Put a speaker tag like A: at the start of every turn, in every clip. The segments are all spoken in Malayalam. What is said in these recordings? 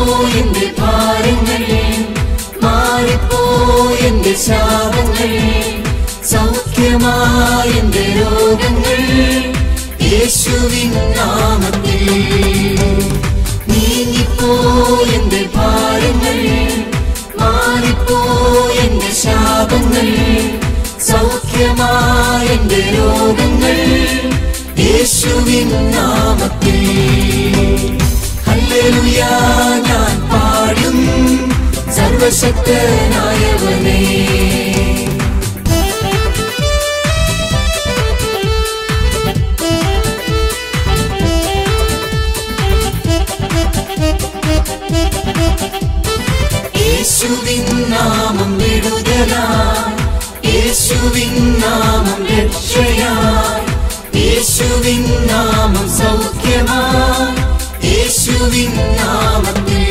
A: എന്റെ ഭാരങ്ങൾ മാറിപ്പോ എന്റെ ശാപങ്ങൾ സൗഖ്യമായ എന്റെ രോഗങ്ങൾ യേശുവിൻ നാമത്തിൽ നീങ്ങിപ്പോ എന്റെ ഭാരങ്ങൾ മാറിപ്പോ എന്റെ ശാപങ്ങൾ സൗഖ്യമായ എന്റെ രോഗങ്ങൾ യേശുവിൻ നാമത്തിൽ ഹല്ലേലൂയാ ഞാൻ പാടും സർവശക്തനായവനേ യേശുവിൻ നാമം വിടുതലായി യേശുവിൻ നാമം രക്ഷയായി യേശുവിൻ നാമം സൗഖ്യമായി യേശുവിൻ നാമത്തിൽ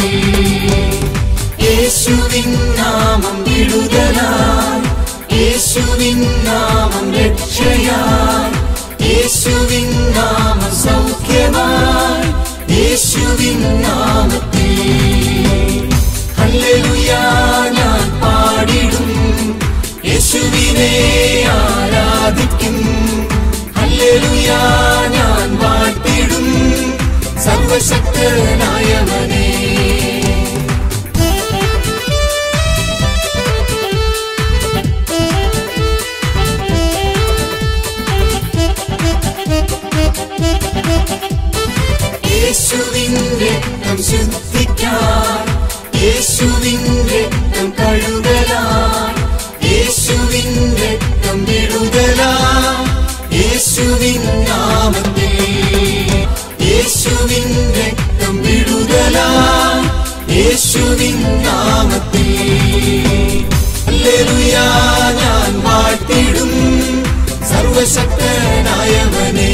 A: യേശുവിൻ നാമം വിടുതലായി യേശുവിൻ നാമം രക്ഷയായി യേശുവിൻ നാമം സൗഖ്യമായി യേശുവിൻ നാമത്തിൽ ഹല്ലേലൂയാ ഞാൻ പാടിടും യേശുവിനെ ആരാധിക്കും ഹല്ലേലൂയാ ഞാൻ വാഴ്ത്തിടും സർവശക്തനായവനേ യേശുവിൻ രക്തം ശുദ്ധിക്കാൻ യേശുവിൻ രക്തം കഴുകലാൻ യേശുവിൻ രക്തം വിടുതലാൻ യേശുവിൻ നാമത്തിൽ യേശുവിൻ രക്തം വിടുതലാൻ യേശുവിൻ നാമത്തിൽ ഹല്ലേലൂയാ ഞാൻ വാഴ്ത്തിടും സർവശക്തനായവനേ